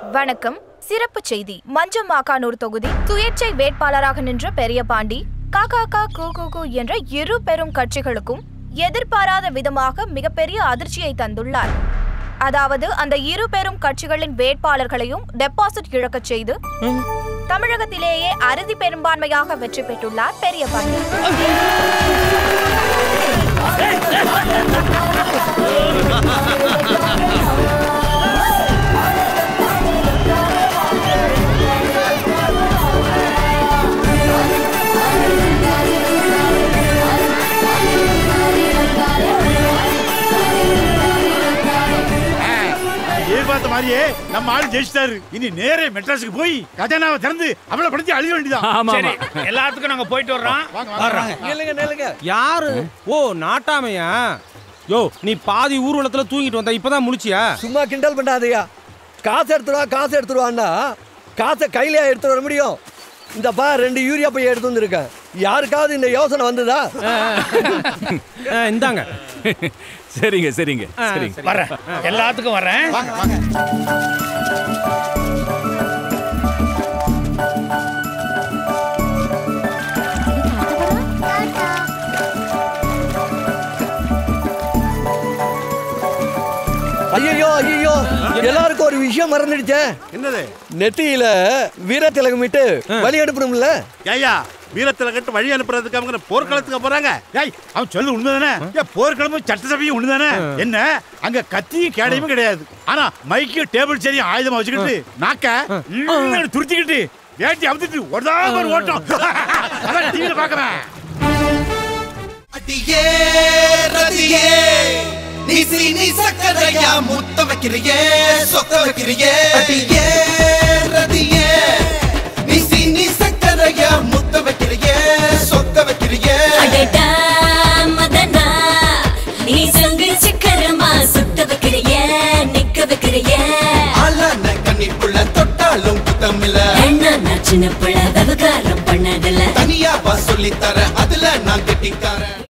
வணக்கம் சிறப்பு செய்தி மஞ்சமாக்கானூர் தொகுதி சுயேட்சை வேட்பாளராக நின்ற பெரியபாண்டி ககக குகுகு என்ற இரு பெரும் கட்சிகளுக்கும் எதிர்பாராத விதமாக மிகப்பெரிய அதிர்ச்சியை தந்துள்ளார் அதாவது அந்த இரு பெரும் கட்சிகளின் வேட்பாளர்களையும் டெபாசிட் இழக்கச் செய்து தமிழகத்திலேயே அறுதி பெரும்பான்மையாக வெற்றி பெற்றுள்ளார் பெரியபாண்டி எதிர்பார்த்த மாதிரியே நம்ம ஆளு ஜெயிச்சிட்டாரு இனி நேரே மெட்ராஸுக்கு போய் கஜானாவை திறந்து அவளை படிச்சு அழிய வேண்டியதான் ஆமா சரி ஆமா எல்லாத்துக்கும் நாங்க போயிட்டு வர்றோம் வர்றோம் நில்லுங்க நில்லுங்க யாரு ஓ நாட்டாமையா யோ நீ பாதி ஊர்வலத்துல தூங்கிட்டு வந்த இப்பதான் முழிச்சியா சும்மா கிண்டல் பண்ணாதயா காசு எடுத்துருவா காசு எடுத்துருவான்னா காசை கையில எடுத்து வர முடியும் இந்த பா ரெண்டு யூரியா பைய எடுத்து வந்திருக்கேன் யாருக்காவது இந்த யோசனை வந்ததா ஆ, இந்தாங்க சரிங்க சரிங்க ஆ, சரிங்க சரி. வர்றேன் எல்லாத்துக்கும் வர்றேன் வாங்க வாங்க ஐயோ ஐயோ எல்லாருக்கும் ஒரு விஷயம் மறந்துடுச்சே என்னது நெத்தியில வீரத்திலகமிட்டு வழி அனுப்பணும்ல ஏய்யா வீரத்துல கட்டு வழி அனுப்புறதுக்கு அவங்க போர்க்களத்துக்கு போறாங்க ஏய் அவன் சொல்லு உண்மைதானே ஏன் போர்க்களமும் சட்டசபையும் ஒண்ணுதானே என்ன அங்க கத்தியும் கேடையும் கிடையாது ஆனா மைக்கு டேபிள் சரியும் ஆயுதமா வச்சுக்கிட்டு நாக்க ம்னு துருத்திக்கிட்டு வேட்டி அமுத்திட்டு ஒரு ஒரு ஓட்டம் அதான் டிவியில பாக்குறேன் அடியே ரதியே நீ சீனி சக்கரையா முத்த வைக்கிறியே சொக்க வைக்கிறியே அடியே ரதியே நீ சீனி சக்கரையா முத்த வைக்கிறியே சொக்க வைக்கிறியே அடடா மதனா நீ சங்கு சக்கரமா சுத்த வைக்கிறிய நிக்க வைக்கிறிய அலன கண்ணிப்புள்ள தொட்டாலும் குத்தமில்ல என்ன நான் சின்ன பிள்ளை விவகாரம் பண்ணதில்ல தனியா பா சொல்லித்தர அதுல நான் கெட்டிக்காரன்